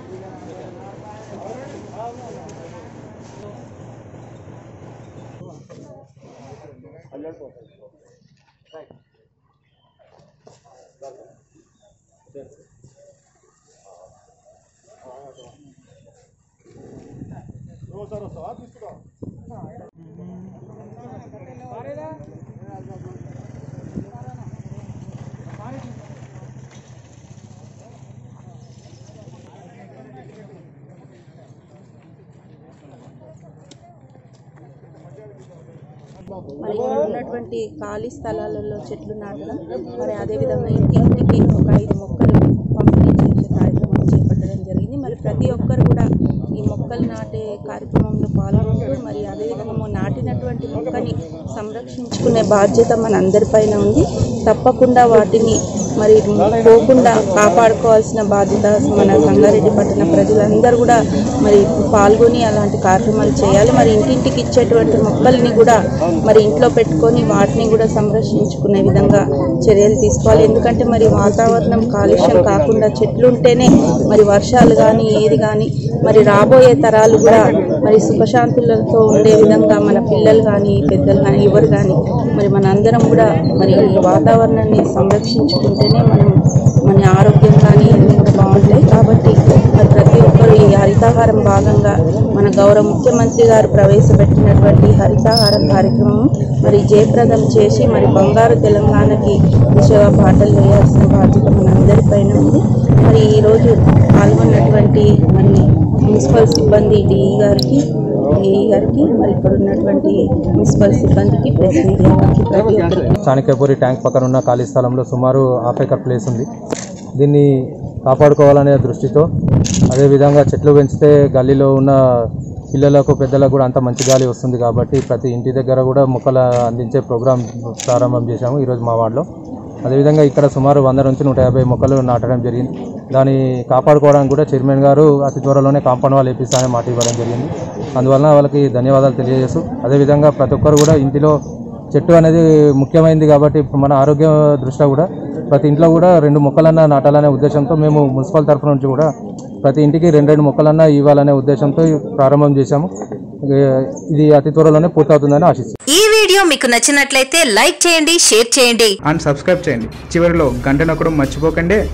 మరి ఇక్కడ ఉన్నటువంటి ఖాళీ స్థలాలలో చెట్లు నాటడం మరి అదేవిధంగా ఇంటి ఇంటికి ఒక ఐదు మొక్కలు పంపిణీ చేసే కార్యక్రమం చేపట్టడం జరిగింది మరి ప్రతి ఒక్కరు కూడా ఈ మొక్కలు నాటే కార్యక్రమంలో పాల్గొంటూ మరి అదేవిధంగా నాటినటువంటి మొక్కని సంరక్షించుకునే బాధ్యత మన అందరిపైన ఉంది తప్పకుండా వాటిని మరి పోకుండా కాపాడుకోవాల్సిన బాధ్యత మన సంగారెడ్డి పట్టణ ప్రజలందరూ కూడా మరి పాల్గొని అలాంటి కార్యక్రమాలు చేయాలి మరి ఇంటింటికి ఇచ్చేటువంటి మొక్కల్ని కూడా మరి ఇంట్లో పెట్టుకొని వాటిని కూడా సంరక్షించుకునే విధంగా చర్యలు తీసుకోవాలి ఎందుకంటే మరి వాతావరణం కాలుష్యం కాకుండా చెట్లు ఉంటేనే మరి వర్షాలు కానీ ఏది కానీ మరి రాబోయే తరాలు కూడా మరి సుఖశాంతులతో ఉండే విధంగా మన పిల్లలు కానీ పెద్దలు కానీ ఎవరు కానీ మరి మన అందరం కూడా మరి ఈ వాతావరణాన్ని సంరక్షించుకుంటేనే మనం మన ఆరోగ్యం కానీ అన్నీ కూడా బాగుంటాయి కాబట్టి మరి ప్రతి ఒక్కరు ఈ హరితాహారం భాగంగా మన గౌరవ ముఖ్యమంత్రి గారు ప్రవేశపెట్టినటువంటి హరితాహారం కార్యక్రమం మరి జయప్రదం చేసి మరి బంగారు తెలంగాణకి దిశగా పాటలు వేయాల్సిన బాధ్యత మన అందరిపైన ఉంది మరి ఈరోజు పాల్గొన్నటువంటి మరి మున్సిపల్ సిబ్బంది డిఈ గారికి ఏఈ గారికి మరి ఇక్కడ ఉన్నటువంటి మున్సిపల్ సిబ్బందికి ప్రెస్ మీడియాకి ప్రతి ఒక్కరికి చాణక్యపురి ట్యాంక్ పక్కన ఉన్న ఖాళీ స్థలంలో సుమారు హాఫ్ ఎకర్ ప్లేస్ ఉంది దీన్ని కాపాడుకోవాలనే దృష్టితో అదేవిధంగా చెట్లు పెంచితే గల్లీలో ఉన్న పిల్లలకు పెద్దలకు కూడా అంత మంచి గాలి వస్తుంది కాబట్టి ప్రతి ఇంటి దగ్గర కూడా మొక్కలు అందించే ప్రోగ్రాం ప్రారంభం చేశాము ఈరోజు మా వార్డులో అదేవిధంగా ఇక్కడ సుమారు వంద నుంచి నూట యాభై మొక్కలు నాటడం జరిగింది దాన్ని కాపాడుకోవడానికి కూడా చైర్మన్ గారు అతి త్వరలోనే కాంపౌండ్ వాళ్ళు వేపిస్తానని మాట ఇవ్వడం జరిగింది అందువలన వాళ్ళకి ధన్యవాదాలు తెలియజేస్తూ అదేవిధంగా ప్రతి ఒక్కరు కూడా ఇంటిలో చెట్టు అనేది ముఖ్యమైనది కాబట్టి ఇప్పుడు మన ఆరోగ్య దృష్ట్యా కూడా ప్రతి ఇంట్లో కూడా రెండు మొక్కలన్నా నాటాలనే ఉద్దేశంతో మేము మున్సిపల్ తరఫు నుంచి కూడా ప్రతి ఇంటికి రెండు రెండు మొక్కలన్నా ఇవ్వాలనే ఉద్దేశంతో ప్రారంభం చేశాము ఇది అతి త్వరలోనే పూర్తవుతుందని ఆశిస్తున్నాను ఈ వీడియో మీకు నచ్చినట్లయితే లైక్ చేయండి షేర్ చేయండి అండ్ సబ్స్క్రైబ్ చేయండి చివరిలో గంట నొక్కడం మర్చిపోకండి